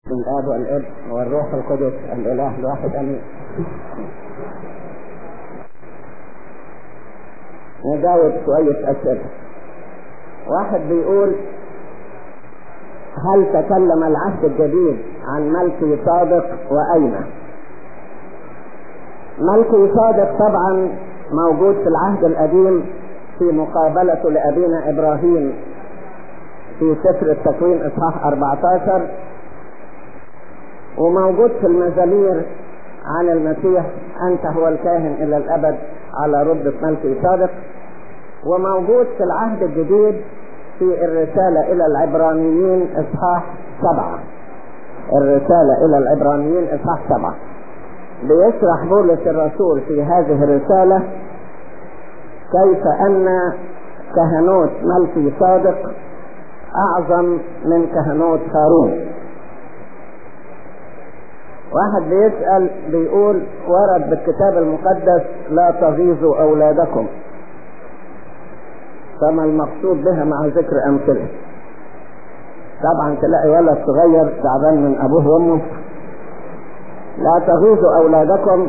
من الاب والابن والروح القدس الاله الواحد امين نجاوب شوية أسئلة واحد بيقول هل تكلم العهد الجديد عن ملكي صادق وأين ملكي صادق طبعا موجود في العهد القديم في مقابلته لأبينا إبراهيم في سفر التكوين إصحاح 14 وموجود في المزامير عن المسيح أنت هو الكاهن إلى الأبد على رتبة ملكي صادق وموجود في العهد الجديد في الرسالة إلى العبرانيين إصحاح سبعة الرسالة إلى العبرانيين إصحاح سبعة بيشرح بولس الرسول في هذه الرسالة كيف أن كهنوت ملكي صادق أعظم من كهنوت هارون واحد بيسأل بيقول ورد بالكتاب المقدس لا تغيظوا أولادكم فما المقصود بها مع ذكر أمثلة طبعا تلاقي ولد صغير تعبان من أبوه وأمه لا تغيظوا أولادكم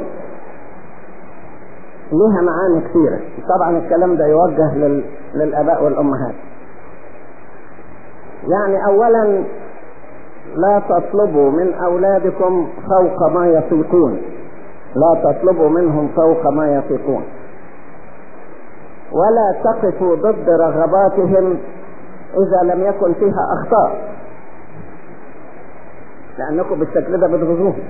لها معاني كثيرة طبعا الكلام ده يوجه لل... للآباء والأمهات يعني أولا لا تطلبوا من أولادكم فوق ما يطيقون لا تطلبوا منهم فوق ما يطيقون ولا تقفوا ضد رغباتهم إذا لم يكن فيها أخطاء لأنكم بالشكل ده بتغزوهم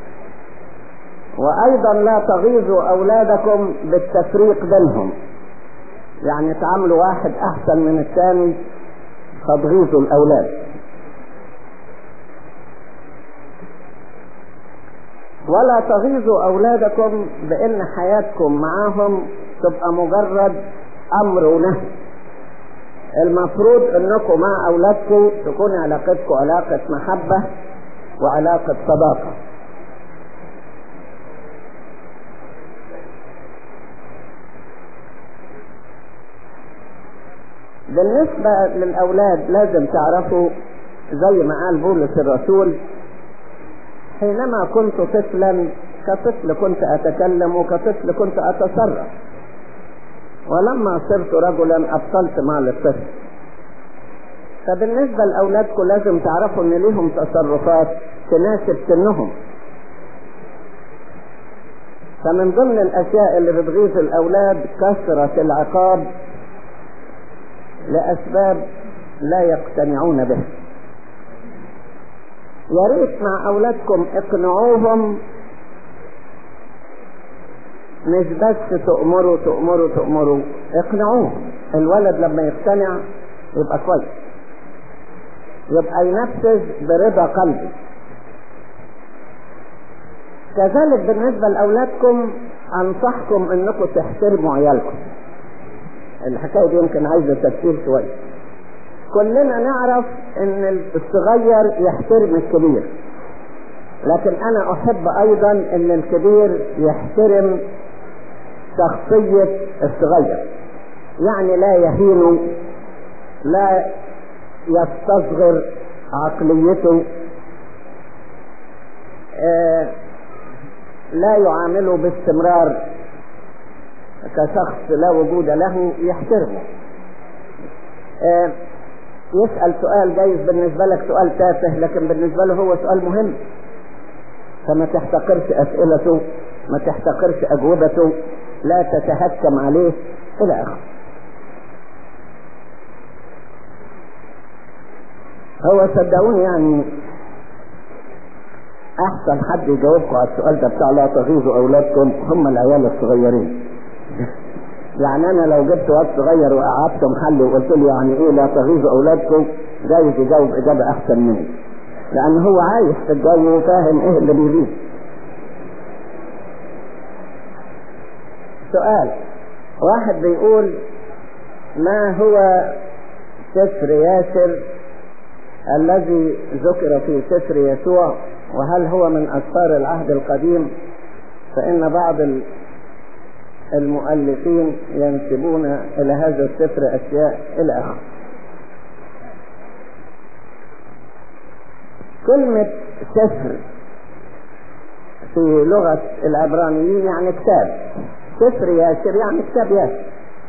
وأيضا لا تغيظوا أولادكم بالتفريق بينهم يعني تعاملوا واحد أحسن من الثاني فتغيظوا الأولاد ولا تغيظوا أولادكم بأن حياتكم معاهم تبقى مجرد أمر ونهي المفروض أنكم مع أولادكم تكون علاقتكم علاقة محبة وعلاقة صداقة بالنسبة للأولاد لازم تعرفوا زي ما قال بولس الرسول حينما كنت طفلا كطفل كنت أتكلم وكطفل كنت أتصرف ولما صرت رجلا أبطلت مال الطفل فبالنسبة لأولادكم لازم تعرفوا أن ليهم تصرفات تناسب سنهم فمن ضمن الأشياء اللي بتغيظ الأولاد كثرة العقاب لأسباب لا يقتنعون بها يا ريت مع أولادكم اقنعوهم مش بس تؤمروا تؤمروا تؤمروا اقنعوهم الولد لما يقتنع يبقى كويس يبقى ينفذ برضا قلبي كذلك بالنسبة لأولادكم أنصحكم أنكم تحترموا عيالكم الحكاية دي يمكن عايزة تفكير شوية كلنا نعرف ان الصغير يحترم الكبير لكن انا احب ايضا ان الكبير يحترم شخصية الصغير يعني لا يهينه لا يستصغر عقليته آه لا يعامله باستمرار كشخص لا وجود له يحترمه آه يسأل سؤال جايز بالنسبة لك سؤال تافه لكن بالنسبة له هو سؤال مهم فما تحتقرش أسئلته ما تحتقرش أجوبته لا تتهكم عليه إلى آخره هو صدقوني يعني أحسن حد يجاوبكم على السؤال ده بتاع لا تغيظوا أولادكم هم العيال الصغيرين يعني انا لو جبت واد صغير وقعدت محل وقلت له يعني ايه لا تغيظوا اولادكم جايز يجاوب اجابه احسن مني لان هو عايش في الجو وفاهم ايه اللي بيغيظ سؤال واحد بيقول ما هو سفر ياسر الذي ذكر في سفر يسوع وهل هو من اسفار العهد القديم فان بعض المؤلفين ينسبون إلى هذا السفر أشياء إلى آخره كلمة سفر في لغة العبرانيين يعني كتاب سفر ياسر يعني كتاب ياسر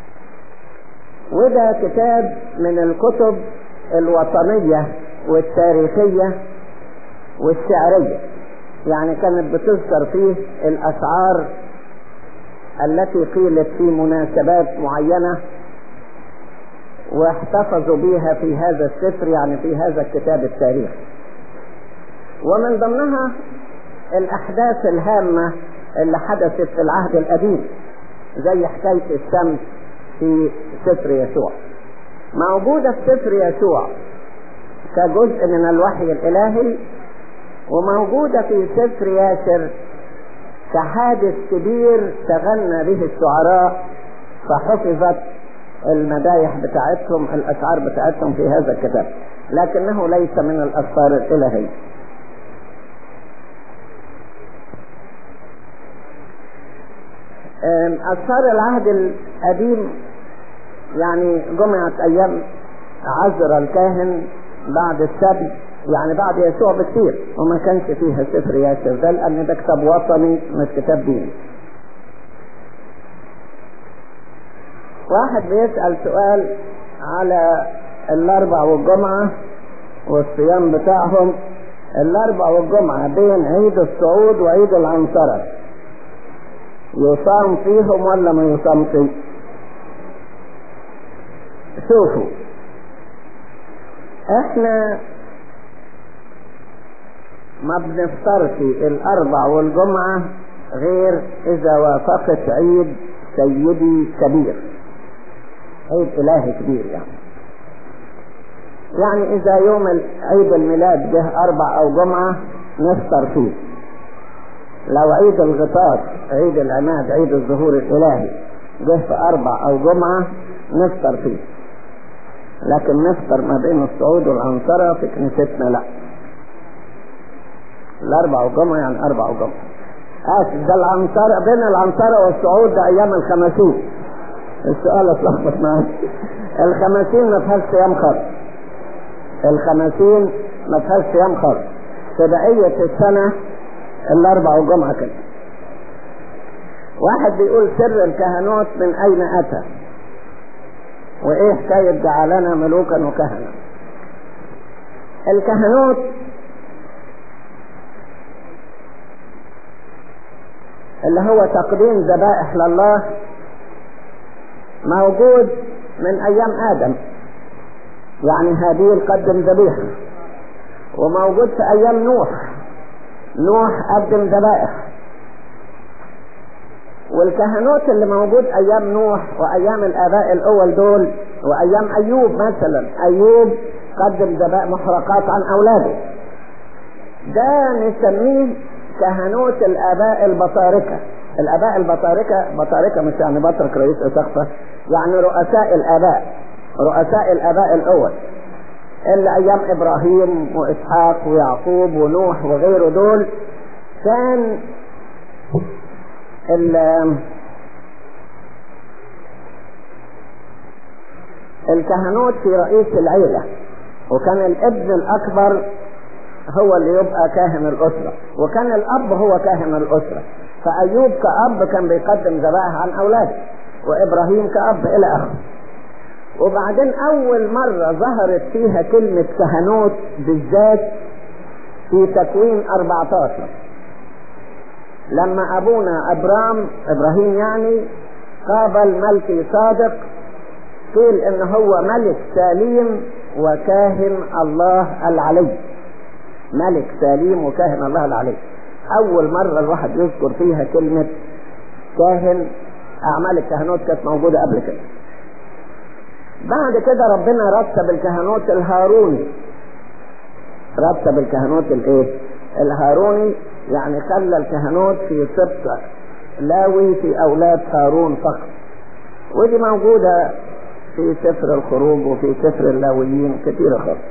وده كتاب من الكتب الوطنية والتاريخية والشعرية يعني كانت بتذكر فيه الأشعار التي قيلت في مناسبات معينة واحتفظوا بها في هذا السفر يعني في هذا الكتاب التاريخي ومن ضمنها الأحداث الهامة اللي حدثت في العهد القديم زي حكاية الشمس في سفر يسوع موجودة في سفر يسوع كجزء من الوحي الإلهي وموجودة في سفر ياسر كحادث كبير تغنى به الشعراء فحفظت المدايح بتاعتهم الأشعار بتاعتهم في هذا الكتاب لكنه ليس من الأسفار الإلهية أسفار العهد القديم يعني جمعت أيام عزر الكاهن بعد السبي يعني بعد يسوع بكثير وما كانش فيها سفر ياسر ده لأن ده كتاب وطني مش كتاب ديني واحد بيسأل سؤال على الأربع والجمعة والصيام بتاعهم الأربع والجمعة بين عيد الصعود وعيد العنصرة يصام فيهم ولا ما يصامش شوفوا احنا ما بنفطرش الاربع والجمعة غير اذا وافقت عيد سيدي كبير عيد الهي كبير يعني يعني اذا يوم عيد الميلاد جه اربع او جمعة نفطر فيه لو عيد الغطاس عيد العماد عيد الظهور الالهي جه في اربع او جمعة نفطر فيه لكن نفطر ما بين الصعود والعنصرة في كنيستنا لا الاربع والجمعة يعني اربع وجمعة اسف ده العنصرة بين العنصرة والصعود ده ايام الخمسين السؤال اتلخبط معاك الخمسين ما فيهاش صيام خالص الخمسين ما فيهاش صيام خالص في بقية السنة الاربع والجمعة كده واحد بيقول سر الكهنوت من اين اتى وايه حكاية جعلنا ملوكا وكهنة الكهنوت اللي هو تقديم ذبائح لله موجود من ايام ادم يعني هابيل قدم ذبيحة وموجود في ايام نوح نوح قدم ذبائح والكهنوت اللي موجود ايام نوح وايام الاباء الاول دول وايام ايوب مثلا ايوب قدم ذبائح محرقات عن اولاده ده نسميه كهنوت الاباء البطاركه الاباء البطاركه بطاركه مش يعني بطرك رئيس اسقفه يعني رؤساء الاباء رؤساء الاباء الاول اللي ايام ابراهيم واسحاق ويعقوب ونوح وغيره دول كان الكهنوت في رئيس العيلة وكان الابن الأكبر هو اللي يبقى كاهن الأسرة وكان الأب هو كاهن الأسرة فأيوب كأب كان بيقدم ذبائح عن أولاده وإبراهيم كأب إلى آخره وبعدين أول مرة ظهرت فيها كلمة كهنوت بالذات في تكوين 14 لما ابونا ابرام ابراهيم يعني قابل ملكي صادق قيل ان هو ملك سليم وكاهن الله العلي ملك سليم وكاهن الله العلي اول مرة الواحد يذكر فيها كلمة كاهن اعمال الكهنوت كانت موجودة قبل كده بعد كده ربنا رتب الكهنوت الهاروني رتب الكهنوت الايه الهاروني يعني خلى الكهنوت في سبط لاوي في اولاد هارون فقط ودي موجودة في سفر الخروج وفي سفر اللاويين كثيرة خالص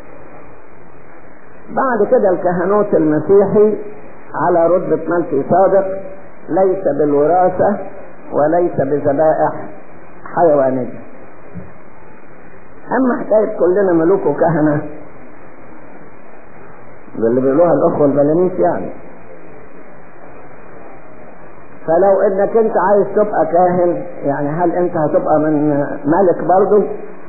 بعد كده الكهنوت المسيحي على رتبة ملكي صادق ليس بالوراثة وليس بذبائح حيوانية أما حكاية كلنا ملوك وكهنة ده اللي بيقولوها الاخوة البلاميس يعني فلو انك انت عايز تبقى كاهن يعني هل انت هتبقى من ملك برضه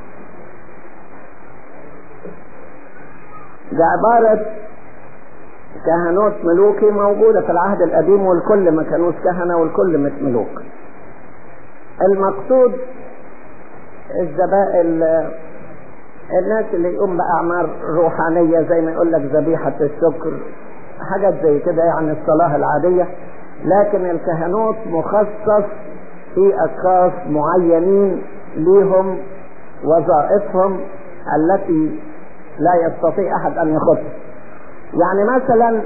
ده عبارة كهنوت ملوكي موجودة في العهد القديم والكل ما كانوش كهنة والكل مش ملوك المقصود الذبائل الناس اللي يقوم بأعمال روحانية زي ما يقول لك ذبيحة الشكر حاجات زي كده يعني الصلاة العادية لكن الكهنوت مخصص في أشخاص معينين ليهم وظائفهم التي لا يستطيع أحد أن يخطها يعني مثلا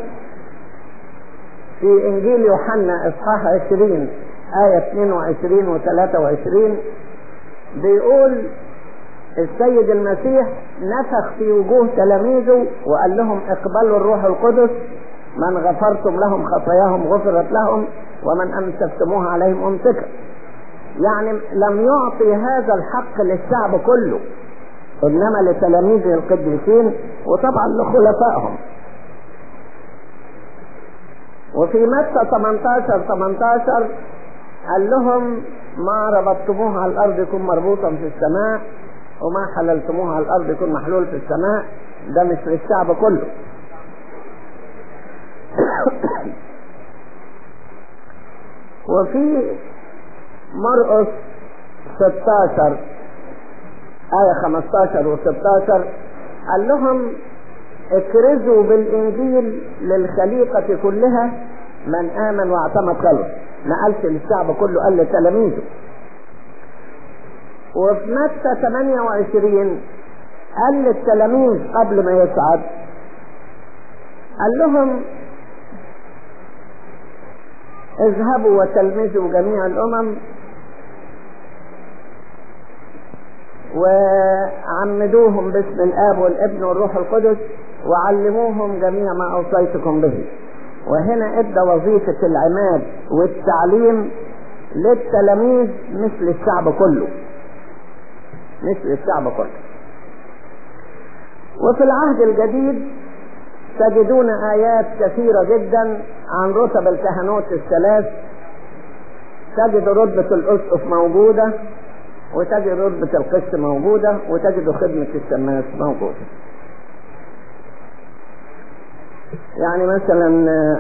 في إنجيل يوحنا إصحاح 20 آية 22 و 23 بيقول السيد المسيح نفخ في وجوه تلاميذه وقال لهم اقبلوا الروح القدس من غفرتم لهم خطاياهم غفرت لهم ومن امسكتموها عليهم امسكت يعني لم يعطي هذا الحق للشعب كله انما لتلاميذه القديسين وطبعا لخلفائهم وفي متى 18 18 قال لهم ما ربطتموه على الارض يكون مربوطا في السماء وما حللتموه على الارض يكون محلول في السماء ده مش للشعب كله وفي مرقس 16 آية 15 و 16 قال لهم اكرزوا بالإنجيل للخليقة كلها من آمن واعتمد خلص ما قالش للشعب كله قال لتلاميذه وفي متى 28 قال للتلاميذ قبل ما يصعد قال لهم اذهبوا وتلمذوا جميع الامم وعمدوهم باسم الاب والابن والروح القدس وعلموهم جميع ما اوصيتكم به وهنا ادى وظيفة العماد والتعليم للتلاميذ مش للشعب كله مش للشعب كله وفي العهد الجديد تجدون آيات كثيرة جدا عن رتب الكهنوت الثلاث تجد رتبة الأسقف موجودة وتجد رتبة القس موجودة وتجد خدمة الشماس موجودة يعني مثلا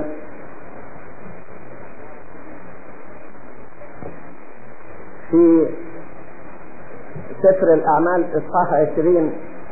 في سفر الأعمال إصحاح 20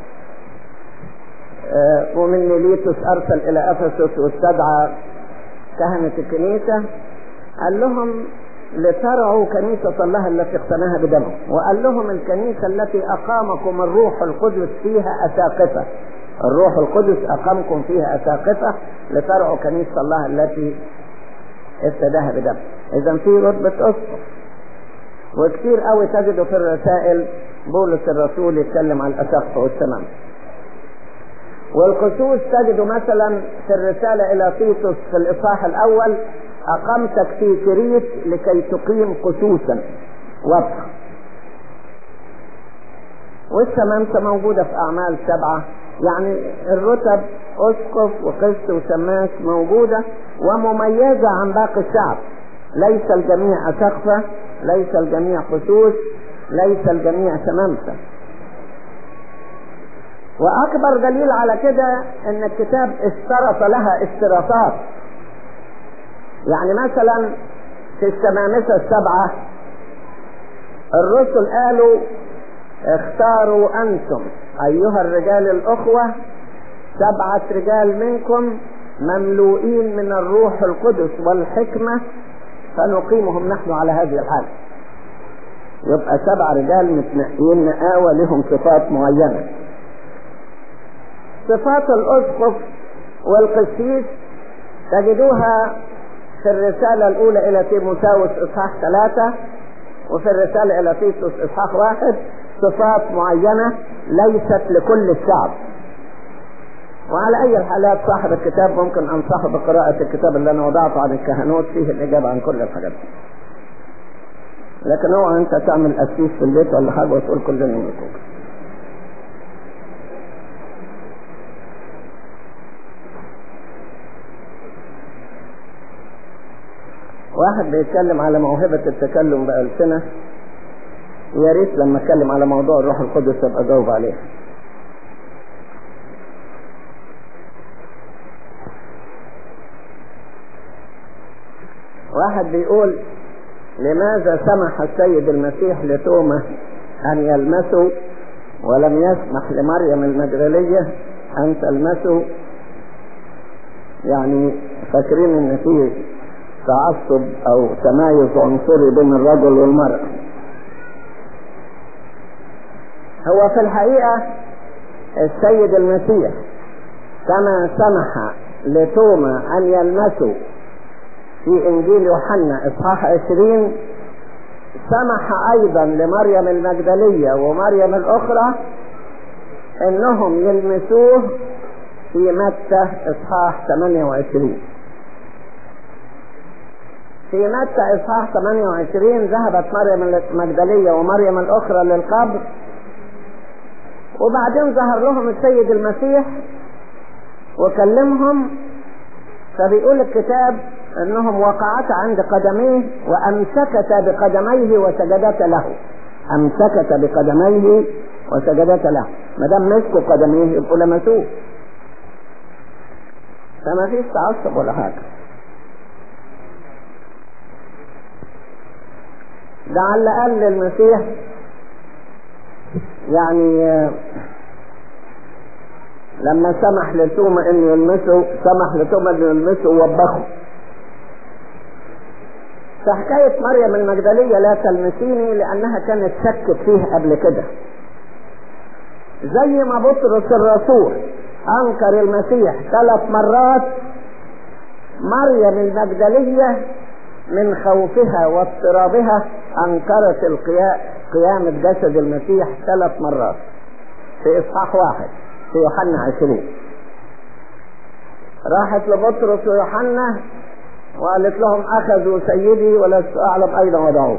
ومن ميليتوس أرسل إلى أفسس واستدعى كهنة الكنيسة قال لهم لترعوا كنيسة الله التي اقتناها بدمه وقال لهم الكنيسة التي أقامكم الروح القدس فيها أساقفة الروح القدس أقامكم فيها أساقفة لترعوا كنيسة الله التي افتداها بدمه إذا في رتبة أسقف وكثير قوي تجدوا في الرسائل بولس الرسول يتكلم عن الأساقفة والسمام والقسوس تجد مثلا في الرسالة إلى تيتوس في الإصحاح الأول أقمتك في كريت لكي تقيم قسوسا وفق والسمامسة موجودة في أعمال سبعة يعني الرتب أسقف وقس وسماس موجودة ومميزة عن باقي الشعب ليس الجميع أسقفة ليس الجميع قسوس ليس الجميع سمامسة واكبر دليل على كده ان الكتاب اشترط لها اشتراطات يعني مثلا في الشمامسة السبعة الرسل قالوا اختاروا انتم ايها الرجال الاخوة سبعة رجال منكم مملوئين من الروح القدس والحكمة فنقيمهم نحن على هذه الحالة يبقى سبع رجال متنقيين نقاوة لهم صفات معينة صفات الأسقف والقسيس تجدوها في الرسالة الأولى إلى تيموساوس إصحاح ثلاثة وفي الرسالة إلى تيتوس إصحاح واحد صفات معينة ليست لكل الشعب وعلى أي الحالات صاحب الكتاب ممكن أنصحه بقراءة الكتاب اللي أنا وضعته عن الكهنوت فيه الإجابة عن كل الحاجات دي لكن هو أنت تعمل أسيس في البيت ولا حاجة وتقول كل يوم يكون واحد بيتكلم على موهبة التكلم بألسنة يا ريت لما اتكلم على موضوع الروح القدس ابقى اجاوب عليه واحد بيقول لماذا سمح السيد المسيح لتوما ان يلمسه ولم يسمح لمريم المجدلية ان تلمسه يعني فاكرين ان في تعصب او تمايز عنصري بين الرجل والمرأة هو في الحقيقة السيد المسيح كما سمح لتوما ان يلمسوا في انجيل يوحنا اصحاح عشرين سمح ايضا لمريم المجدلية ومريم الاخرى انهم يلمسوه في متى اصحاح 28 في متى اصحاح 28 ذهبت مريم المجدلية ومريم الاخرى للقبر وبعدين ظهر لهم السيد المسيح وكلمهم فبيقول الكتاب انهم وقعتا عند قدميه وامسكتا بقدميه وسجدتا له امسكتا بقدميه وسجدتا له ما دام مسكوا قدميه يبقوا لمسوه فما فيش تعصب ولا حاجه ده على الاقل المسيح يعني لما سمح لتوما انه يلمسه سمح لتوما انه يلمسه ووبخه فحكاية مريم المجدلية لا تلمسيني لأنها كانت شكت فيه قبل كده زي ما بطرس الرسول أنكر المسيح ثلاث مرات مريم المجدلية من خوفها واضطرابها أنكرت قيامة جسد المسيح ثلاث مرات في إصحاح واحد في يوحنا عشرين راحت لبطرس ويوحنا وقالت لهم اخذوا سيدي ولست اعلم اين وضعوه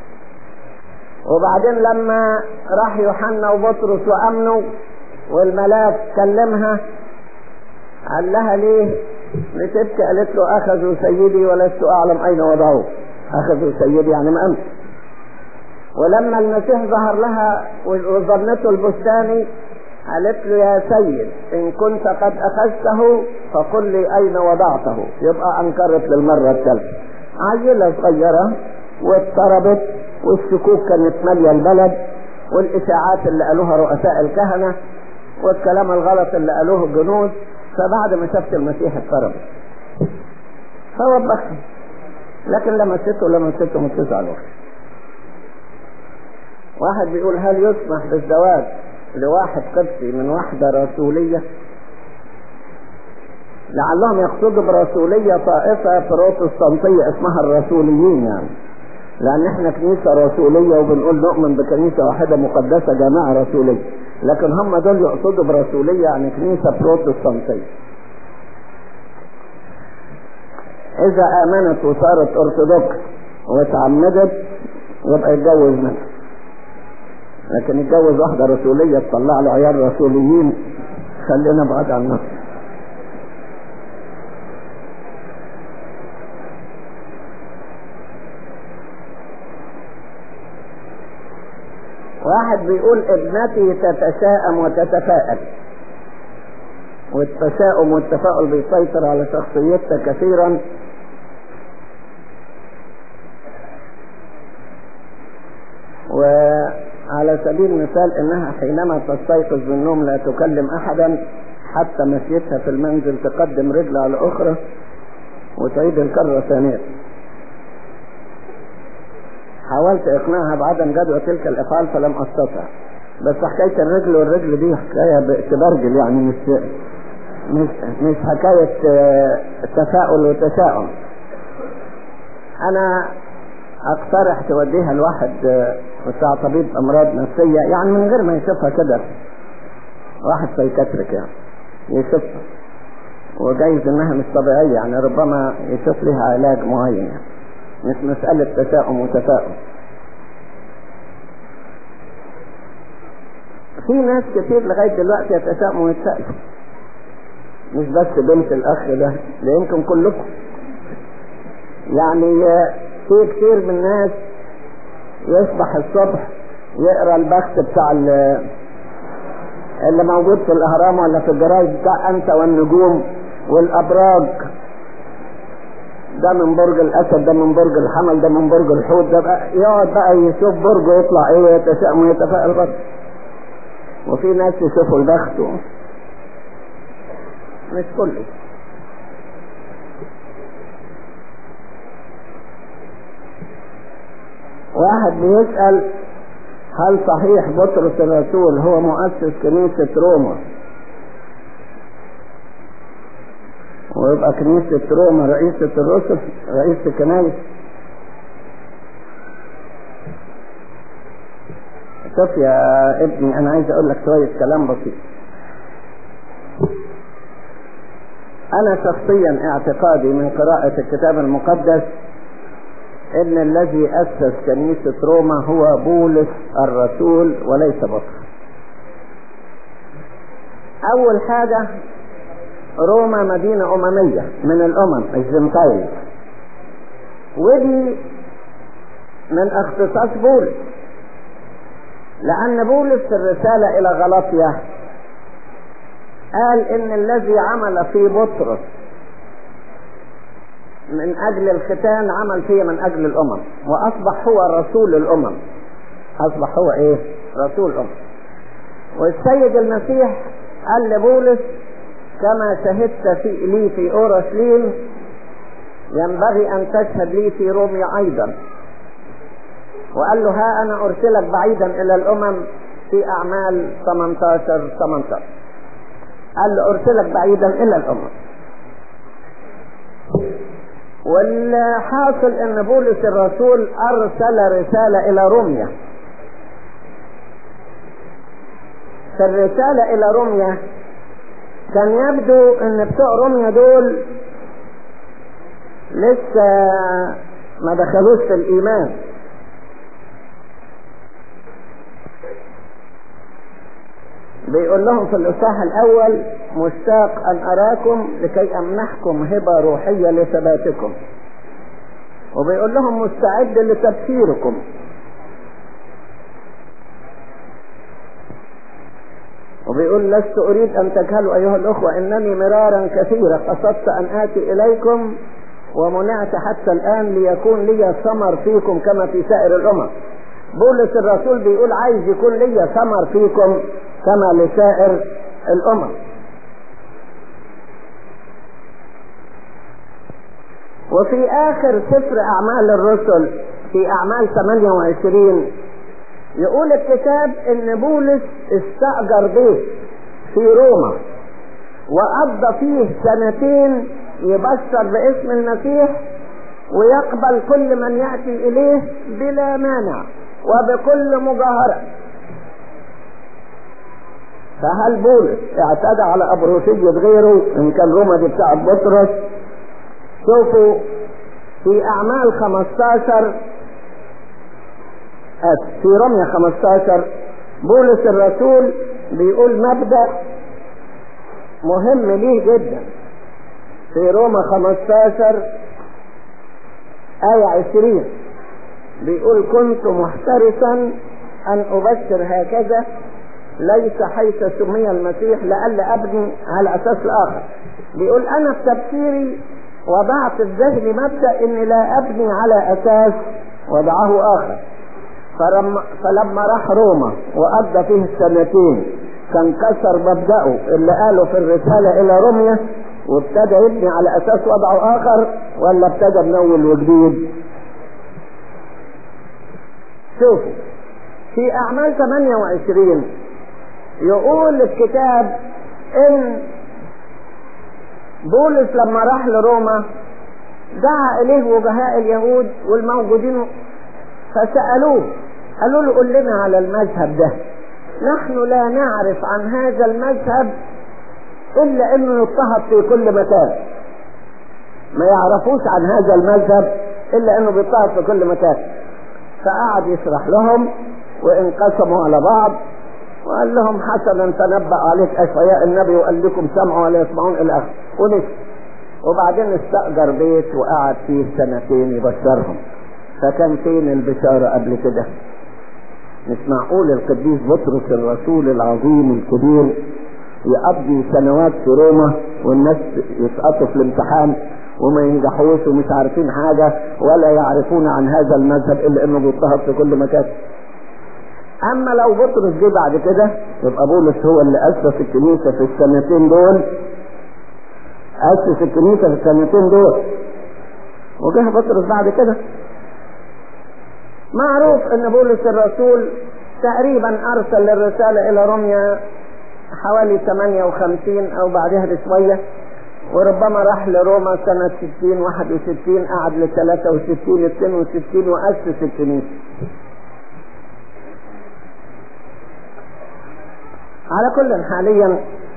وبعدين لما راح يوحنا وبطرس وامنوا والملاك كلمها قال لها ليه بتبكي قالت له اخذوا سيدي ولست اعلم اين وضعوه اخذوا سيدي يعني ما امس ولما المسيح ظهر لها وظنته البستاني قالت له يا سيد ان كنت قد اخذته فقل لي اين وضعته يبقى انكرت للمرة الثالثة عيلة صغيرة واضطربت والشكوك كانت مالية البلد والاشاعات اللي قالوها رؤساء الكهنة والكلام الغلط اللي قالوه الجنود فبعد ما شفت المسيح اضطربت فوبخها لكن لمسته لمسته ما تزعلوش واحد بيقول هل يسمح بالزواج لواحد قدسي من واحدة رسولية لعلهم يقصدوا برسولية طائفة بروتستانتية اسمها الرسوليين يعني لأن احنا كنيسة رسولية وبنقول نؤمن بكنيسة واحدة مقدسة جامعة رسولية لكن هم دول يقصدوا برسولية يعني كنيسة بروتستانتية إذا آمنت وصارت أرثوذكس واتعمدت يبقى يتجوز منها لكن يتجوز واحدة رسولية تطلع له عيال رسوليين خلينا بعاد عن نفسه واحد بيقول ابنتي تتشائم وتتفائل والتشاؤم والتفاؤل بيسيطر على شخصيتها كثيرا وعلى سبيل المثال انها حينما تستيقظ من النوم لا تكلم احدا حتى مشيتها في المنزل تقدم رجل على اخرى وتعيد الكرة ثانية حاولت اقناعها بعدم جدوى تلك الافعال فلم استطع بس حكاية الرجل والرجل دي حكاية تبرجل يعني مش مش مش حكاية تفاؤل وتشاؤم انا اقترح توديها لواحد بتاع طبيب امراض نفسية يعني من غير ما يشوفها كده واحد سيكاتريك يعني يشوفها وجايز انها مش طبيعية يعني ربما يشوف لها علاج معين يعني مش مسألة تشاؤم وتفاؤل في ناس كتير لغاية دلوقتي يتشائموا ويتفائلوا مش بس بنت الاخ ده ده يمكن كلكم يعني في كتير من الناس يصبح الصبح يقرا البخت بتاع اللي موجود في الاهرام ولا في الجرايد بتاع انت والنجوم والابراج ده من برج الاسد ده من برج الحمل ده من برج الحوت ده بقى يقعد بقى يشوف برج ويطلع ايه ويتشائم ويتفائل برضه وفي ناس يشوفوا البخت و... مش كله واحد بيسأل هل صحيح بطرس الرسول هو مؤسس كنيسة روما ويبقى كنيسة روما رئيسة الرسل رئيس الكنائس شوف يا ابني انا عايز اقول لك شوية كلام بسيط انا شخصيا اعتقادي من قراءة الكتاب المقدس ان الذي اسس كنيسة روما هو بولس الرسول وليس بطرس اول حاجة روما مدينة اممية من الامم الجنتايل ودي من اختصاص بولس لان بولس في الرسالة الى غلطية قال ان الذي عمل في بطرس من اجل الختان عمل فيه من اجل الامم واصبح هو رسول الامم اصبح هو ايه رسول الامم والسيد المسيح قال لبولس كما شهدت في لي في اورشليم ينبغي ان تشهد لي في روميا ايضا وقال له ها انا ارسلك بعيدا الى الامم في اعمال 18 18 قال له ارسلك بعيدا الى الامم والحاصل ان بولس الرسول ارسل رسالة الى روميا في الرسالة الى روميا كان يبدو ان بتوع روميا دول لسه ما دخلوش في الايمان بيقول لهم في الاصحاح الاول مشتاق ان اراكم لكي امنحكم هبة روحية لثباتكم وبيقول لهم مستعد لتبشيركم وبيقول لست اريد ان تجهلوا ايها الاخوة انني مرارا كثيرا قصدت ان اتي اليكم ومنعت حتى الان ليكون لي ثمر فيكم كما في سائر الامم بولس الرسول بيقول عايز يكون لي ثمر فيكم كما لسائر الامم وفي اخر سفر اعمال الرسل في اعمال 28 يقول الكتاب ان بولس استأجر بيت في روما وقضى فيه سنتين يبشر باسم المسيح ويقبل كل من يأتي اليه بلا مانع وبكل مجاهرة فهل بولس اعتدى على ابروسية غيره ان كان روما دي بتاعت بطرس شوفوا في اعمال 15 في رمية 15 بولس الرسول بيقول مبدأ مهم ليه جدا في روما 15 آية 20 بيقول كنت محترسا أن أبشر هكذا ليس حيث سمي المسيح لألا أبني على أساس الآخر بيقول أنا في تفسيري وضعت في ذهني مبدأ إني لا أبني على أساس وضعه آخر فلما, فلما راح روما وقضى فيه السنتين كان كسر مبدأه اللي قاله في الرسالة إلى روميا وابتدى يبني على أساس وضعه آخر ولا ابتدى من أول وجديد شوفوا في أعمال 28 يقول الكتاب إن بولس لما راح لروما دعا إليه وجهاء اليهود والموجودين فسألوه قالوا له قل لنا على المذهب ده نحن لا نعرف عن هذا المذهب إلا إنه يضطهد في كل مكان ما يعرفوش عن هذا المذهب إلا إنه بيضطهد في كل مكان فقعد يشرح لهم وانقسموا على بعض وقال لهم حسنا تنبأ عليك أشعياء النبي وقال لكم سمعوا ولا يسمعون إلى آخره ونسي وبعدين استأجر بيت وقعد فيه سنتين يبشرهم فكان فين البشارة قبل كده مش معقول القديس بطرس الرسول العظيم الكبير يقضي سنوات في روما والناس يسقطوا في الامتحان وما ينجحوش ومش عارفين حاجة ولا يعرفون عن هذا المذهب إلا إنه بيضطهد في كل مكان أما لو بطرس جه بعد كده يبقى بولس هو اللي أسس الكنيسة في السنتين دول أسس الكنيسة في السنتين دول وجه بطرس بعد كده معروف ان بولس الرسول تقريبا ارسل الرسالة الى روميا حوالي 58 او بعدها بشوية وربما راح لروما سنة 60 61 قعد ل 63 62 واسس الكنيسة على كل حاليا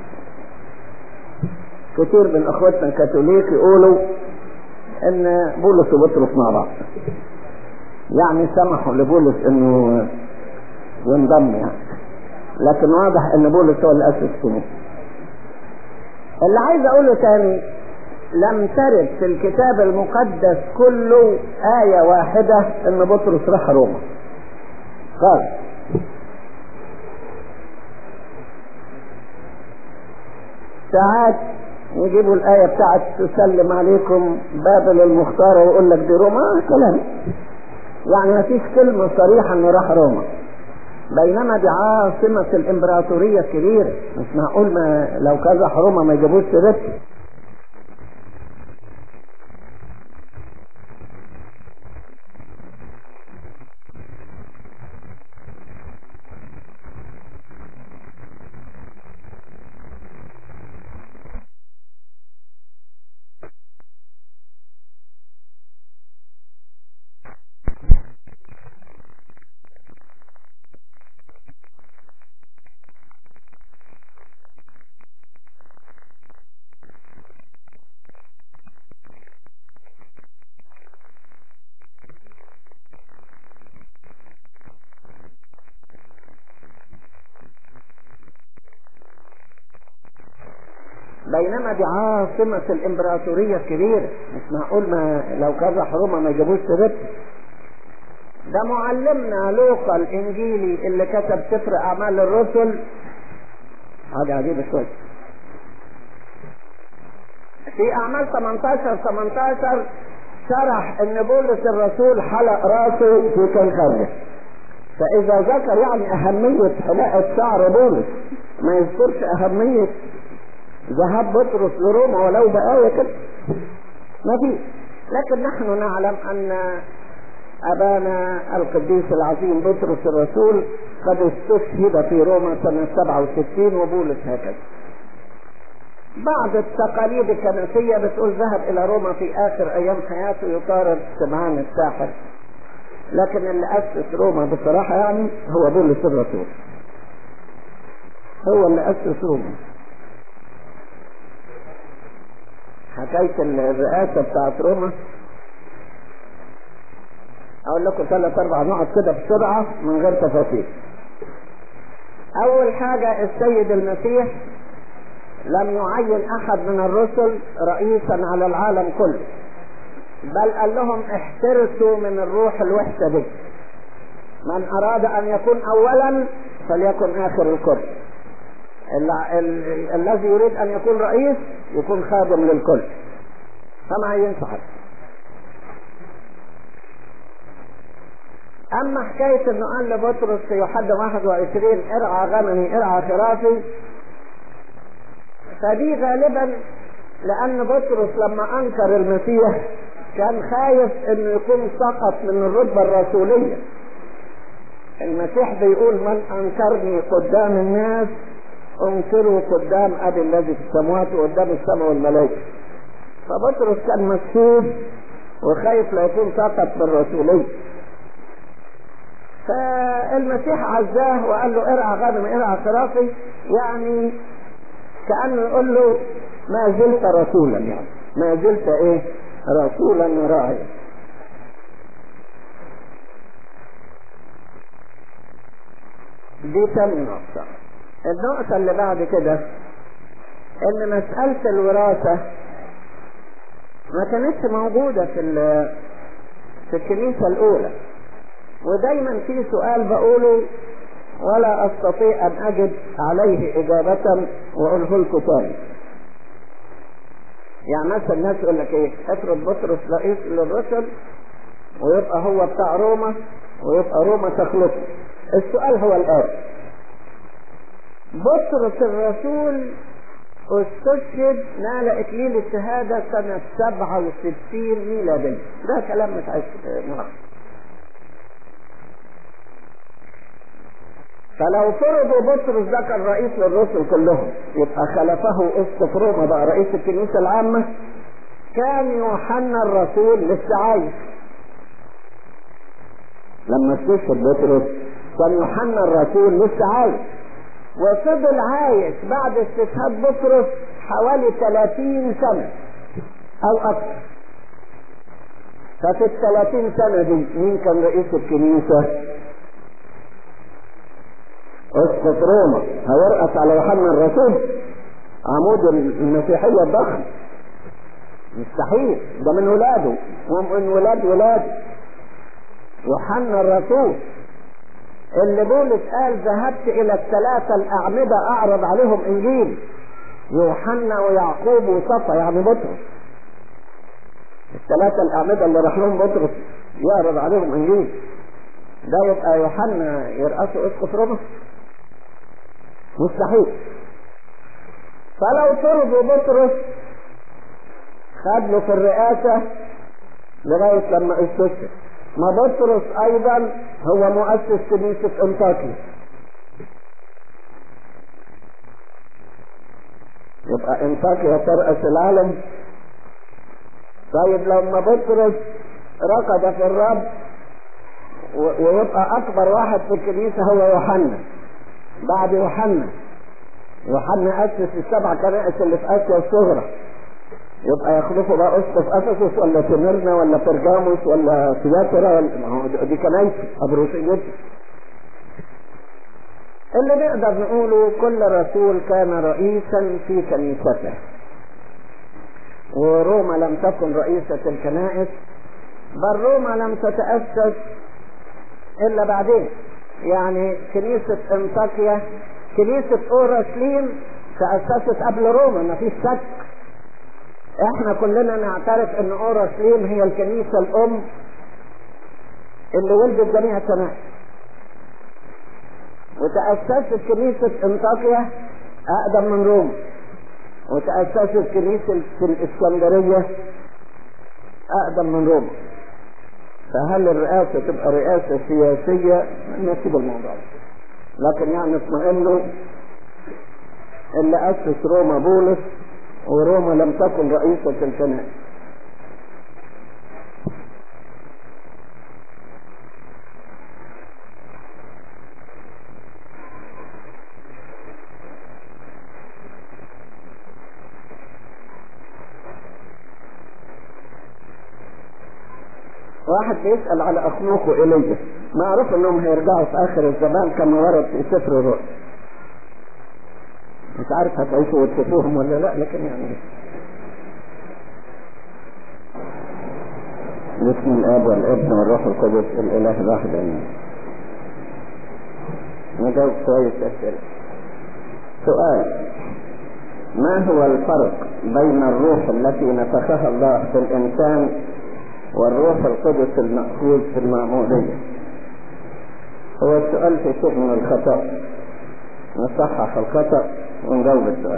كتير من اخواتنا الكاثوليك يقولوا ان بولس وبطرس مع بعض يعني سمحوا لبولس انه ينضم يعني لكن واضح ان بولس هو اللي اسس كنيسه اللي عايز اقوله تاني لم ترد في الكتاب المقدس كله آية واحدة ان بطرس راح روما قال ساعات يجيبوا الآية بتاعت تسلم عليكم بابل المختارة ويقول لك دي روما كلام يعني ما فيش كلمة صريحة انه راح روما بينما دي عاصمة الامبراطورية الكبيرة مش معقول ما لو كذا روما ما يجيبوش سيرتها بينما دي عاصمة الامبراطورية الكبيرة مش معقول ما لو كذا حرومة ما يجيبوش سيرتها ده معلمنا لوقا الانجيلي اللي كتب سفر اعمال الرسل حاجة عجيبة شوية في اعمال 18 18 شرح ان بولس الرسول حلق راسه في كنخرة فاذا ذكر يعني اهمية حلاقة شعر بولس ما يذكرش اهمية ذهاب بطرس لروما ولو بآية كده ما في لكن نحن نعلم أن أبانا القديس العظيم بطرس الرسول قد استشهد في روما سنة 67 وبولس هكذا بعض التقاليد الكنسية بتقول ذهب إلى روما في آخر أيام حياته يقارب سمعان الساحر لكن اللي أسس روما بصراحة يعني هو بولس الرسول هو اللي أسس روما حكاية الرئاسة بتاعت روما اقول لكم ثلاث اربع نقط كده بسرعة من غير تفاصيل اول حاجة السيد المسيح لم يعين احد من الرسل رئيسا على العالم كله بل قال لهم احترسوا من الروح الوحشة دي من اراد ان يكون اولا فليكن اخر الكل الذي يريد ان يكون رئيس يكون خادم للكل فما ينفع اما حكاية انه قال لبطرس في يوحنا 21 ارعى غنمي ارعى خرافي فدي غالبا لان بطرس لما انكر المسيح كان خايف انه يكون سقط من الرتبة الرسولية المسيح بيقول من انكرني قدام الناس انكروا قدام ابي الذي في السماوات وقدام السماء والملائكه فبطرس كان مكسوف وخايف لا يكون سقط بالرسوليه فالمسيح عزاه وقال له ارعى غنم ارعى خرافي يعني كانه يقول له ما زلت رسولا يعني ما زلت ايه رسولا راعيا دي تاني نقطه النقطة اللي بعد كده ان مسألة الوراثة ما كانتش موجودة في في الكنيسة الأولى ودايما في سؤال بقوله ولا أستطيع أن أجد عليه إجابة وأقوله لكم تاني يعني مثلا الناس يقول لك إيه افرض بطرس رئيس للرسل ويبقى هو بتاع روما ويبقى روما تخلصه السؤال هو الآن بطرس الرسول استشهد نال اكليل الشهادة سنة 67 ميلادية ده كلام مش عايز مؤخر فلو فرضوا بطرس ده كان رئيس للرسل كلهم يبقى خلفه اسقف روما بقى رئيس الكنيسة العامة كان يوحنا الرسول لسه عايش لما استشهد بطرس كان يوحنا الرسول لسه عايش وفضل عايش بعد استشهاد بطرس حوالي 30 سنة او اكثر ففي ال 30 سنة دي مين كان رئيس الكنيسة؟ اسقط روما هيرقص على يوحنا الرسول عمود المسيحية الضخم مستحيل ده من ولاده ومن ولاد ولاده يوحنا الرسول اللي بولس قال ذهبت الى الثلاثة الاعمدة اعرض عليهم انجيل يوحنا ويعقوب وصفا يعني بطرس الثلاثة الاعمدة اللي راح لهم بطرس يعرض عليهم انجيل ده يبقى يوحنا يرأسه اسقف روما مستحيل فلو فرضوا بطرس خد له في الرئاسة لغاية لما استشهد ما بطرس ايضا هو مؤسس كنيسة انطاكيا يبقى انطاكيا ترأس العالم طيب لما بطرس رقد في الرب ويبقى اكبر واحد في الكنيسة هو يوحنا بعد يوحنا يوحنا اسس السبع كنائس اللي في اسيا الصغرى يبقى يخلفوا بقى اسقف افسس ولا سميرنا ولا برجاموس ولا سياترا ولا ما هو دي كنايس ابروسيوس اللي نقدر نقوله كل رسول كان رئيسا في كنيسته وروما لم تكن رئيسة الكنائس بل روما لم تتأسس إلا بعدين يعني كنيسة انطاكيا كنيسة اورشليم تأسست قبل روما ما فيش شك احنا كلنا نعترف ان اورشليم هي الكنيسة الام اللي ولدت جميع الكنائس وتأسست كنيسة انطاكيا اقدم من روما وتأسست كنيسة الاسكندرية اقدم من روما فهل الرئاسة تبقى رئاسة سياسية نسيب الموضوع لكن يعني اطمئنوا اللي أسس روما بولس وروما لم تكن رئيسة الكنائس واحد بيسأل على أخنوخ وإيليا معروف انهم هيرجعوا في اخر الزمان كما ورد في سفر الرؤيا مش عارف هتعيشوا وتشوفوهم ولا لا لكن يعني بسم الاب والابن والروح القدس الاله الواحد امين نجاوب شوية اسئلة سؤال ما هو الفرق بين الروح التي نفخها الله في الانسان والروح القدس المأخوذ في المعمودية هو السؤال في شيء من الخطأ نصحح الخطأ ونجاوب السؤال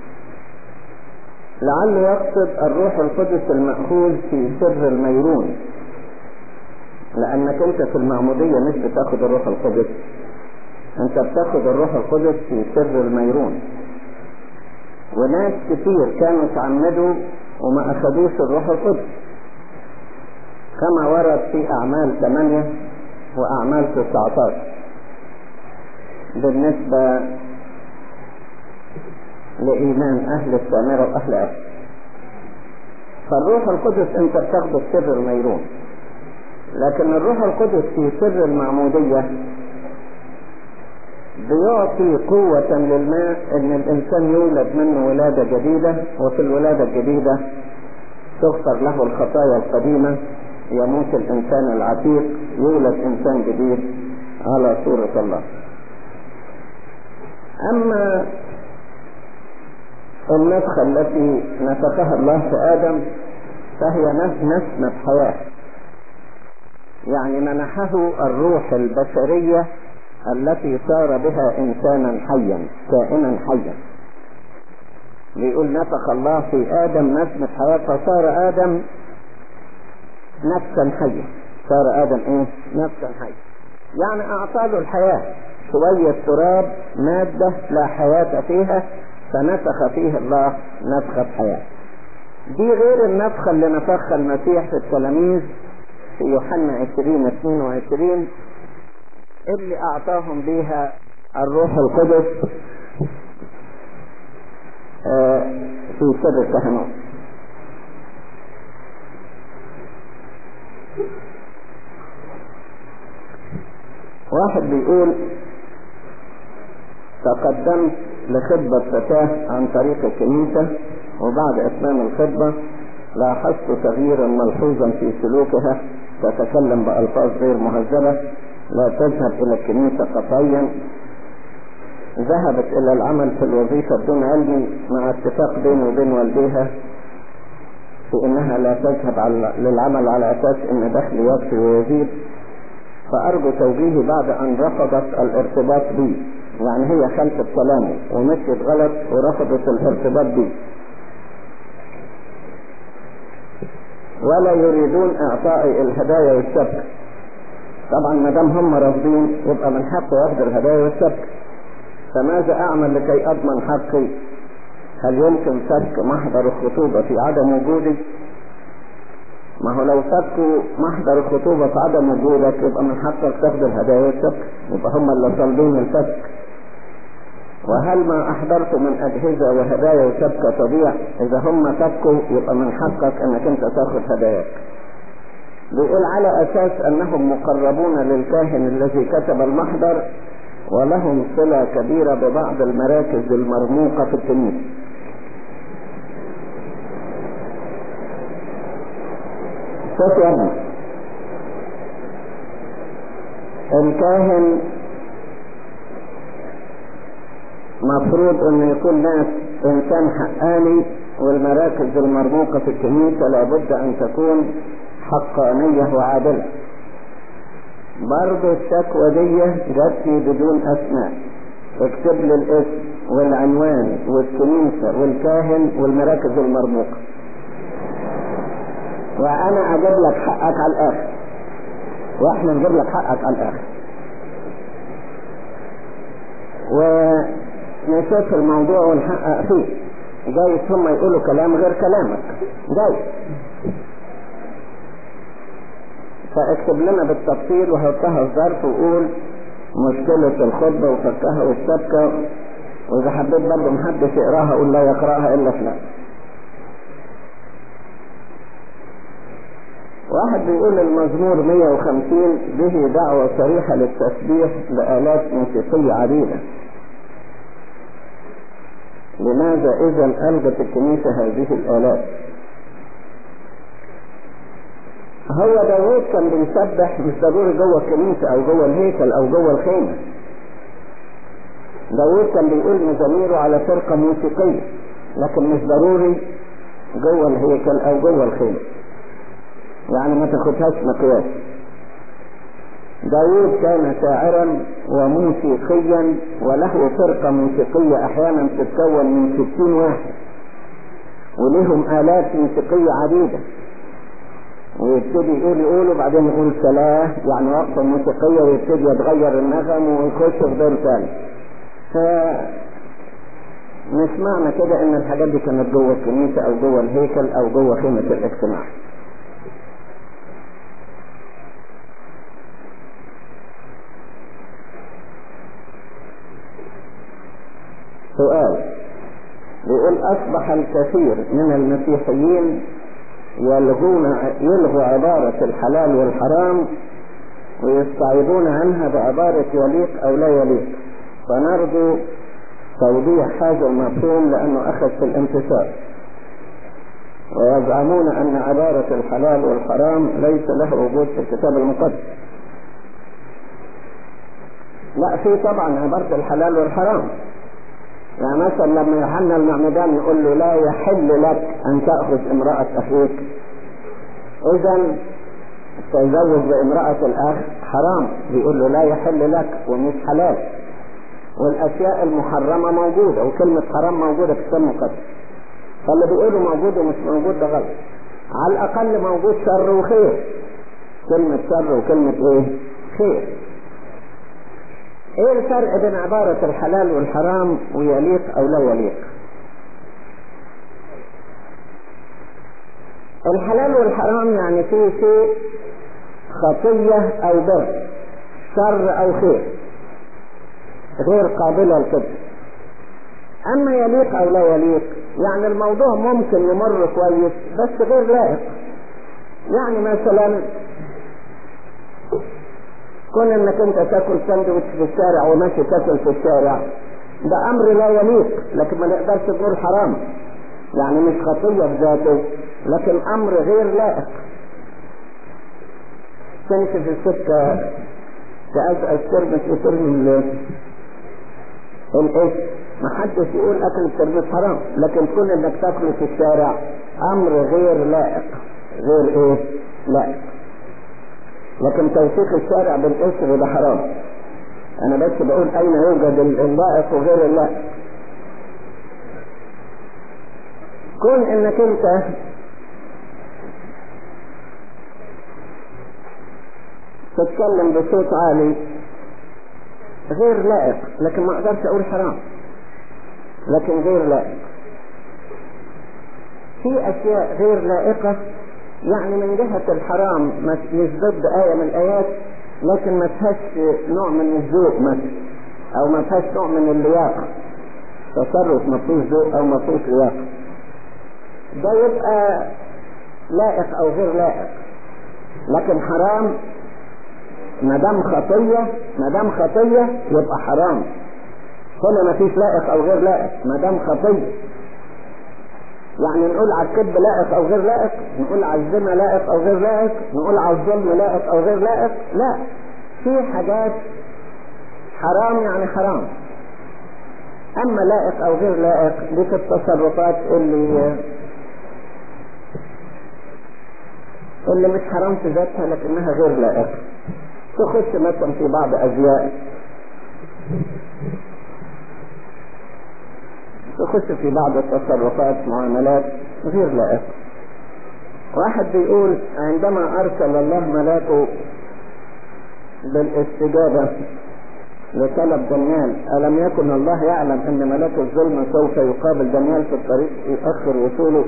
لعله يقصد الروح القدس المأخوذ في سر الميرون لأنك أنت في المعمودية مش بتاخد الروح القدس أنت بتاخد الروح القدس في سر الميرون وناس كتير كانوا تعمدوا وما أخدوش الروح القدس كما ورد في أعمال 8 وأعمال 19 بالنسبة لإيمان أهل السامرة وأهل أهل فالروح القدس أنت بتاخده في سر الميرون لكن الروح القدس في سر المعمودية بيعطي قوة للماء ان الانسان يولد منه ولادة جديدة وفي الولادة الجديدة تغفر له الخطايا القديمة يموت الإنسان العتيق يولد إنسان جديد على صورة الله أما النفخة التي نفخها الله في آدم فهي نسمة حياة يعني منحه الروح البشرية التي صار بها إنسانا حيا كائنا حيا بيقول نفخ الله في آدم نسمة حياة فصار آدم نفسا حيا صار آدم إيه؟ نفسا حيا يعني أعطى له الحياة شوية تراب مادة لا حياة فيها فنفخ فيه الله نفخة حياة دي غير النفخة اللي نفخها المسيح في التلاميذ في يوحنا 20 22 اللي أعطاهم بيها الروح القدس في سر الكهنوت واحد بيقول تقدمت لخطبة فتاة عن طريق الكنيسة وبعد إتمام الخطبة لاحظت تغييرا ملحوظا في سلوكها تتكلم بألفاظ غير مهذبة لا تذهب إلى الكنيسة قطعيا ذهبت إلى العمل في الوظيفة بدون علم مع اتفاق بيني وبين والديها في إنها لا تذهب على للعمل على أساس إن دخلي يكفي ويزيد فأرجو توجيهي بعد أن رفضت الارتباط بي يعني هي خلفت كلامي ومشيت غلط ورفضت الارتباط بي ولا يريدون اعطائي الهدايا والشبكة طبعا ما دام هم رافضين يبقى من حقه ياخد الهدايا والشبكة فماذا اعمل لكي اضمن حقي هل يمكن فك محضر الخطوبة في عدم وجودي ما هو لو فكوا محضر الخطوبة في عدم وجودك يبقى من حقك تاخد الهدايا والشبكة يبقى هم اللي طالبين الفك وهل ما احضرت من اجهزة وهدايا وشبكة تضيع اذا هم فكوا يبقى من حقك انك انت تاخد هداياك بيقول على اساس انهم مقربون للكاهن الذي كتب المحضر ولهم صلة كبيرة ببعض المراكز المرموقة في الكنيسة شوف يا ابني الكاهن مفروض انه يكون ناس انسان حقاني والمراكز المرموقة في الكنيسة لابد ان تكون حقانية وعادلة برضه الشكوى دي جاتني بدون اسماء اكتب لي الاسم والعنوان والكنيسة والكاهن والمراكز المرموقة وانا اجيب لك حقك على الاخر واحنا نجيب لك حقك على الاخر ونشوف الموضوع ونحقق فيه جايز هم يقولوا كلام غير كلامك جايز فاكتب لنا بالتفصيل وحطها في ظرف وقول مشكلة الخطبة وفكها والشبكة وإذا حبيت برضه محدش يقراها قول لا يقرأها إلا فلان واحد بيقول المزمور 150 به دعوة صريحة للتسبيح بآلات موسيقية عديدة لماذا إذا ألغت الكنيسة هذه الآلات هو داوود كان بيسبح مش ضروري جوه الكنيسة أو جوه الهيكل أو جوه الخيمة داوود كان بيقول مزاميره على فرقة موسيقية لكن مش ضروري جوه الهيكل أو جوه الخيمة يعني ما تاخدهاش مقياس داوود كان شاعرا وموسيقيا وله فرقة موسيقية احيانا تتكون من ستين واحد ولهم آلات موسيقية عديدة ويبتدي يقول يقول وبعدين يقول سلاه يعني وقفة موسيقية ويبتدي يتغير النغم ويخش في دور ثاني ف مش معنى كده ان الحاجات دي كانت جوه الكنيسة او جوه الهيكل او جوه خيمة الاجتماع سؤال بيقول أصبح الكثير من المسيحيين يلغون يلغوا عبارة الحلال والحرام ويستعيضون عنها بعبارة يليق أو لا يليق فنرجو توضيح هذا المفهوم لأنه أخذ في الانتصار ويزعمون أن عبارة الحلال والحرام ليس له وجود في الكتاب المقدس لا في طبعا عبارة الحلال والحرام يعني مثلا لما يوحنا المعمدان يقول له لا يحل لك أن تأخذ امرأة أخيك إذا تزوج بامرأة الأخ حرام بيقول له لا يحل لك ومش حلال والأشياء المحرمة موجودة وكلمة حرام موجودة في الكتاب المقدس فاللي بيقولوا موجود ومش موجود ده غلط على الأقل موجود شر وخير كلمة شر وكلمة إيه؟ خير ايه الفرق بين عبارة الحلال والحرام ويليق او لا يليق الحلال والحرام يعني فيه شيء خطية او بر شر او خير غير قابلة للكذب اما يليق او لا يليق يعني الموضوع ممكن يمر كويس بس غير لائق يعني مثلا كون انك انت تاكل ساندوتش في الشارع وماشي تاكل في الشارع ده امر لا يليق لكن ما نقدرش نقول حرام يعني مش خطية بذاته لكن امر غير لائق تمشي في السكة تأزأز ترمس وترمي الايش ما حدش يقول اكل الترمس حرام لكن كون انك تاكله في الشارع امر غير لائق غير ايه لائق لكن توثيق الشارع بالاسر ده حرام انا بس بقول اين يوجد اللائق وغير اللائق كون انك انت تتكلم بصوت عالي غير لائق لكن ما اقدرش اقول حرام لكن غير لائق في اشياء غير لائقة يعني من جهة الحرام مش ضد آية من الآيات لكن ما فيهاش نوع من الذوق مثلا أو ما فيهاش نوع من اللياقة تصرف ما فيهوش ذوق أو ما فيهوش لياقة ده يبقى لائق أو غير لائق لكن حرام ما دام خطية ما دام خطية يبقى حرام هنا ما فيش لائق أو غير لائق ما دام خطية يعني نقول على الكذب لائق او غير لائق نقول على الزنا لائق او غير لائق نقول على الظلم لائق او غير لائق لا في حاجات حرام يعني حرام اما لائق او غير لائق دي في التصرفات اللي اللي مش حرام في ذاتها لكنها غير لائقة تخش مثلا في بعض ازياء تخش في بعض التصرفات معاملات غير لائقة واحد بيقول عندما أرسل الله ملاكه بالاستجابة لطلب دانيال ألم يكن الله يعلم أن ملاك الظلم سوف يقابل دانيال في الطريق يؤخر وصوله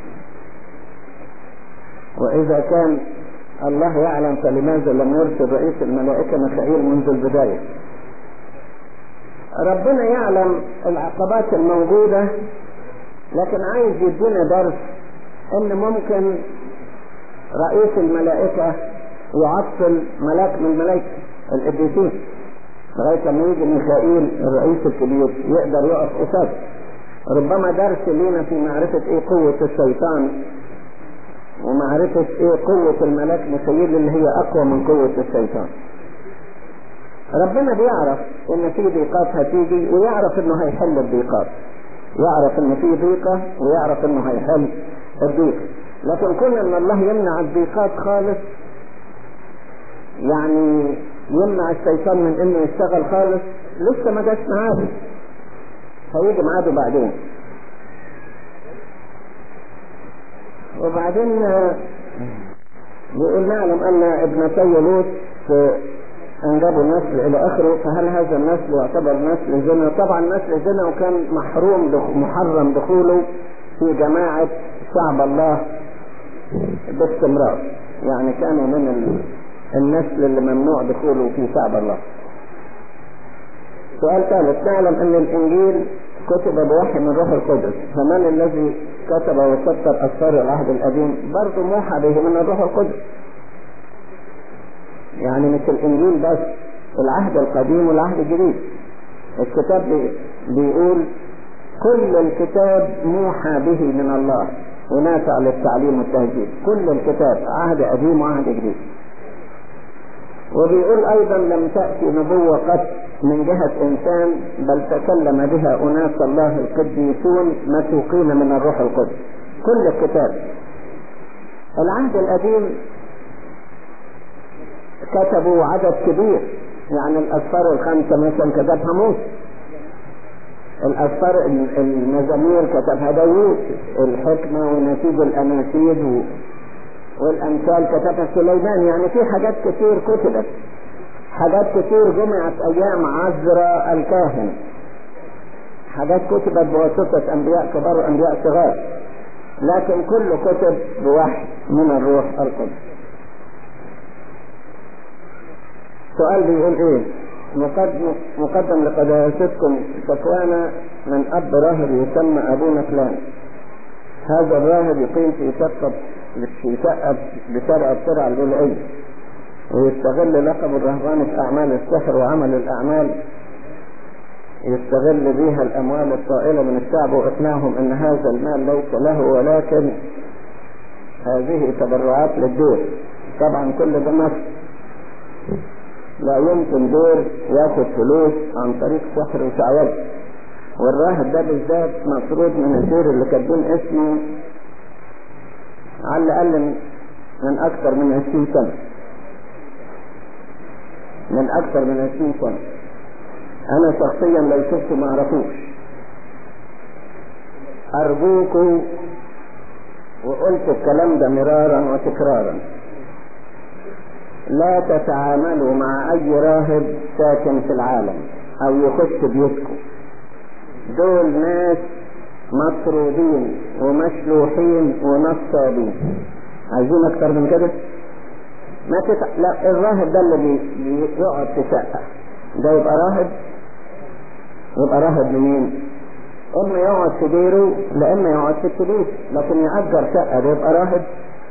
وإذا كان الله يعلم فلماذا لم يرسل رئيس الملائكة ميخائيل منذ البداية ربنا يعلم العقبات الموجودة لكن عايز يدينا درس ان ممكن رئيس الملائكة يعطل ملاك من الملائكة القديسين لغاية لما يجي ميخائيل الرئيس الكبير يقدر يقف قصاده ربما درس لينا في معرفة ايه قوة الشيطان ومعرفة ايه قوة الملاك ميخائيل اللي هي اقوى من قوة الشيطان ربنا بيعرف ان في ضيقات هتيجي ويعرف انه هيحل الضيقات يعرف ان في ضيقة ويعرف انه هيحل الضيقة لكن كون ان الله يمنع الضيقات خالص يعني يمنع الشيطان من انه يشتغل خالص لسه ما جاش ميعاده هيجي ميعاده بعدين وبعدين بيقول نعلم ان ابنتي لوط انجبوا النسل الى اخره فهل هذا النسل يعتبر نسل زنا طبعا نسل زنا وكان محروم دخ محرم دخوله في جماعة شعب الله باستمرار يعني كانوا من النسل اللي ممنوع دخوله في شعب الله سؤال ثالث نعلم ان الانجيل كتب بوحي من روح القدس فمن الذي كتب وسطر اسفار العهد القديم برضه موحى به من الروح القدس يعني مش الانجيل بس العهد القديم والعهد الجديد الكتاب بيقول كل الكتاب موحى به من الله ونافع للتعليم والتهذيب كل الكتاب عهد قديم وعهد جديد وبيقول ايضا لم تأتي نبوة قط من جهة انسان بل تكلم بها اناس الله القديسون مسوقين من الروح القدس كل الكتاب العهد القديم كتبوا عدد كبير يعني الاسفار الخمسة مثلا كتبها موسى الاسفار المزامير كتبها داوود الحكمة ونتيج الاناشيد والامثال كتبها سليمان يعني في حاجات كتير كتبت حاجات كتير جمعت ايام عزرا الكاهن حاجات كتبت بواسطة انبياء كبار وانبياء صغار لكن كل كتب بوحي من الروح القدس سؤال بيقول ايه مقدم, مقدم لقداستكم شكوانا من اب راهب يسمى ابونا فلان هذا الراهب يقيم في شقة في شقة بشارع السرعة الغلعية ويستغل لقب الرهبان في أعمال السحر وعمل الأعمال يستغل بها الأموال الطائلة من الشعب وإقناعهم أن هذا المال ليس له ولكن هذه تبرعات للدور طبعا كل ده نص لا يمكن دور ياخد فلوس عن طريق سحر وشعوذة والراهب ده بالذات مفروض من الدور اللي كاتبين اسمه على الأقل من أكثر من عشرين سنة من أكثر من عشرين سنة أنا شخصيا لو شفته ما أعرفوش أرجوكم وقلت الكلام ده مرارا وتكرارا لا تتعاملوا مع أي راهب ساكن في العالم أو يخش بيوتكم دول ناس مطرودين ومشلوحين ونصابين عايزين اكتر من كده ما تتع... لا الراهب ده اللي بيقعد في شقه ده يبقى راهب يبقى راهب لمين اما يقعد في ديره لا اما يقعد في الكبير لكن يأجر شقه ده يبقى راهب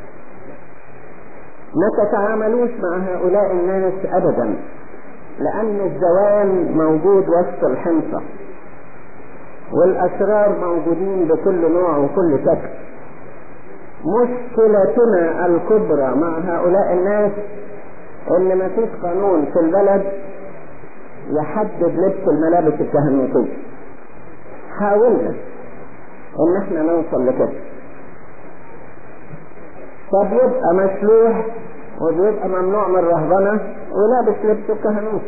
ما تتعاملوش مع هؤلاء الناس ابدا لان الزوال موجود وسط الحنطه والأسرار موجودين بكل نوع وكل شكل مشكلتنا الكبرى مع هؤلاء الناس ان ما فيش قانون في البلد يحدد لبس الملابس الكهنوتية حاولنا ان احنا نوصل لكده فبيبقى مشلوح وبيبقى ممنوع من الرهبنة ولابس لبس الكهنوت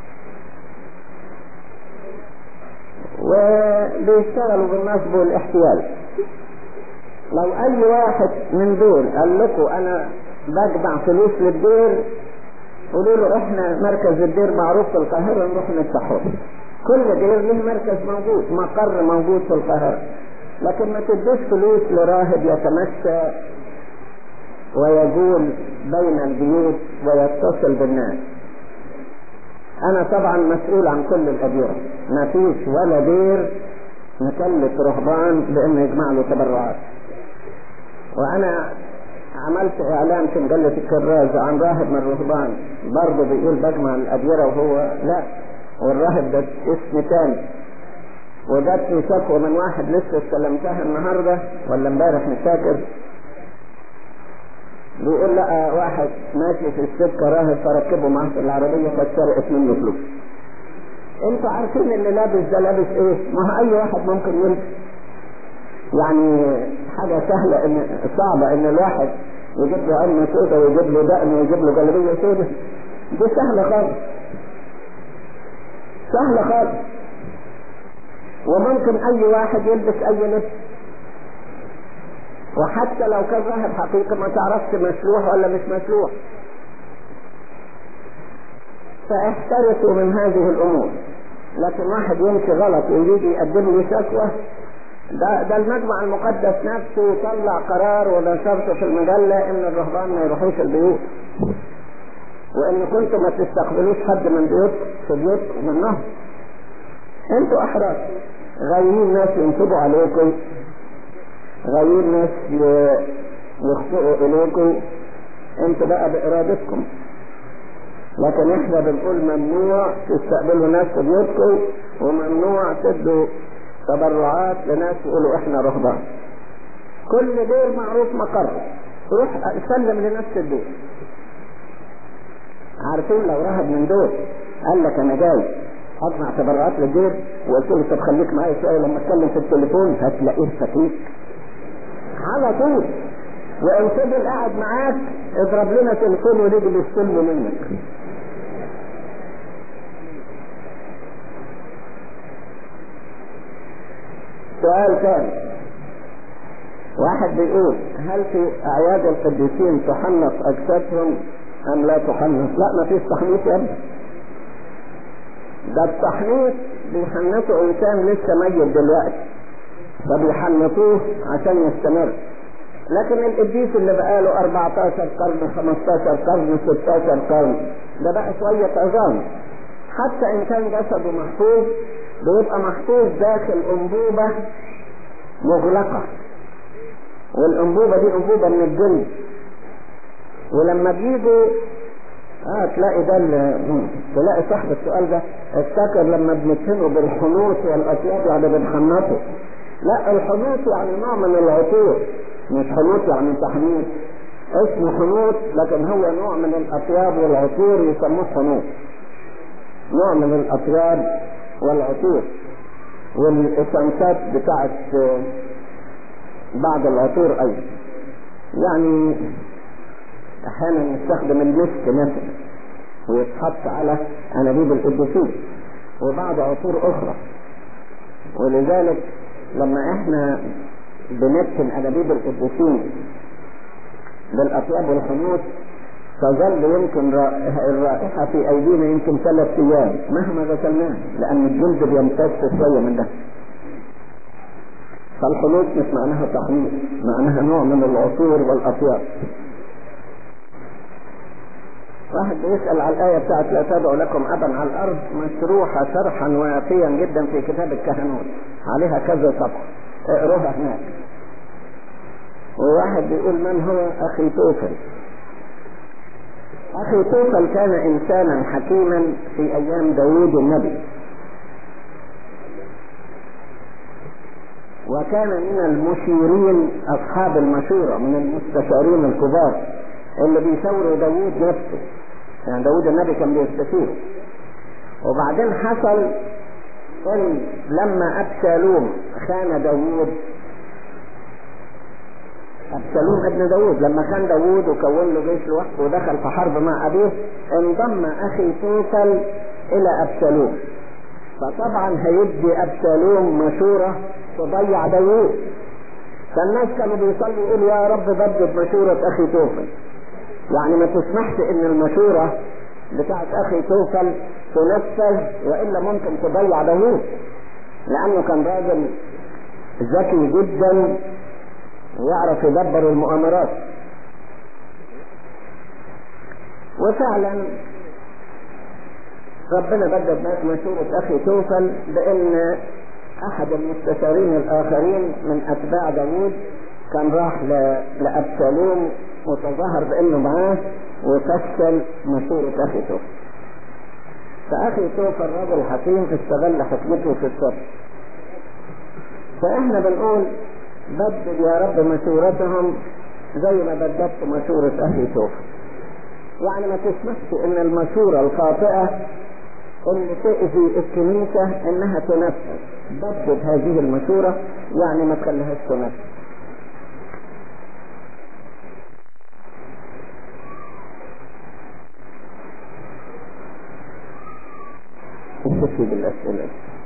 وبيشتغلوا بالنصب والاحتيال لو اي واحد من دول قال لكم انا بجمع فلوس للدير قولوا له احنا مركز الدير معروف في القاهرة نروح نفتحه كل دير له مركز موجود مقر موجود في القاهرة لكن ما تدوش فلوس لراهب يتمشى ويجول بين البيوت ويتصل بالناس انا طبعا مسؤول عن كل الاديرة ما فيش ولا دير نكلف رهبان بانه يجمع له تبرعات وانا عملت اعلان في مجلة الكراز عن راهب من الرهبان برضه بيقول بجمع الاديرة وهو لا والراهب ده اسم تاني وجات لي شكوى من واحد لسه استلمتها النهارده ولا امبارح مش فاكر بيقول لا واحد ماشي في السكة راهب فركبه معاه في العربية فاتسرقت منه فلوس انتوا عارفين اللي لابس ده لابس ايه ما هو اي واحد ممكن يلبس يعني حاجة سهلة ان صعبة ان الواحد يجيب له علم سودة ويجيب له دقن ويجيب له جلبية سودة دي سهلة خالص سهلة خالص وممكن اي واحد يلبس اي لبس وحتى لو كان راهب حقيقي ما تعرفش مشروع ولا مش مشروع فاحترسوا من هذه الامور لكن واحد يمشي غلط ويجي يقدم لي شكوى ده, ده المجمع المقدس نفسه طلع قرار ونشرته في المجلة ان الرهبان ما يروحوش البيوت وان كنتم ما تستقبلوش حد من بيوت في بيوتكم من نهر انتوا احرار غايين ناس ينصبوا عليكم غايين ناس يخطئوا اليكم انتوا بقى بارادتكم لكن احنا بنقول ممنوع تستقبلوا ناس في بيوتكم وممنوع تدوا تبرعات لناس يقولوا احنا رهبان كل دير معروف مقر روح سلم لنفس الدير عارفين لو رهب من دول قال لك انا جاي اجمع تبرعات للدير وقلت له طب خليك معايا شويه لما اتكلم في التليفون هتلاقيه فكيك على طول وان فضل قاعد معاك اضرب لنا تليفون ونيجي نستلمه منك سؤال ثاني واحد بيقول هل في اعياد القديسين تحنط اجسادهم ام لا تحنط لا ما فيش تحنيط يا ابني ده التحنيط بيحنطوا انسان لسه ميت دلوقتي فبيحنطوه عشان يستمر لكن القديس اللي بقاله 14 قرن 15 قرن 16 قرن ده بقى شوية عظام حتى ان كان جسده محفوظ بيبقى محفوظ داخل انبوبة مغلقة والانبوبة دي انبوبة من الجلد ولما بيجوا اه تلاقي ده تلاقي صاحب السؤال ده افتكر لما بنتهنه بالحنوط والاطياب يعني بنحنطه لا الحنوط يعني نوع من العطور مش حنوط يعني تحنيط اسمه حنوط لكن هو نوع من الاطياب والعطور يسموه حنوط نوع من الاطياب والعطور والاسانسات بتاعت بعض العطور ايضا يعني احيانا نستخدم المسك مثلا ويتحط على انابيب القديسين وبعض عطور اخرى ولذلك لما احنا بنكتم انابيب القديسين بالاطياب والحنوط تظل يمكن الرائحة في ايدينا يمكن ثلاث ايام مهما غسلناه لان الجلد بيمتص شوية من ده فالحنوط مش معناها تحنيط معناها نوع من العطور والاطياب واحد بيسأل على الآية بتاعت لا تدعوا لكم أبا على الأرض مشروحة شرحا وافيا جدا في كتاب الكهنوت عليها كذا صفحة اقروها هناك وواحد بيقول من هو أخي توفل أخي توفل كان إنسانا حكيما في أيام داوود النبي وكان من المشيرين أصحاب المشورة من المستشارين الكبار اللي بيشاوروا داوود نفسه يعني داوود النبي كان بيستشير وبعدين حصل ان لما ابشالوم خان داوود ابشالوم ابن داوود لما خان داوود وكون له جيش لوحده ودخل في حرب مع ابيه انضم اخي توفل الى ابشالوم فطبعا هيدي ابشالوم مشورة تضيع داوود فالناس كانوا بيصلوا يقولوا يا رب ضد مشورة اخي توفل يعني ما تسمحش ان المشورة بتاعت اخي توصل تنفذ والا ممكن تضيع داوود لانه كان راجل ذكي جدا ويعرف يدبر المؤامرات وفعلا ربنا بدل مشورة اخي توصل بان احد المستشارين الاخرين من اتباع داوود كان راح لابشالوم وتظاهر بانه معاه وفشل مشورة اخي توفى فاخي توفى الرجل حكيم استغل حكمته في الصبر فاحنا بنقول بدل يا رب مشورتهم زي ما بددت مشورة اخي توفى يعني ما تسمحش ان المشورة الخاطئة اللي تأذي الكنيسة انها تنفذ بدد هذه المشورة يعني ما تخليهاش تنفذ نكتفي بالأسئلة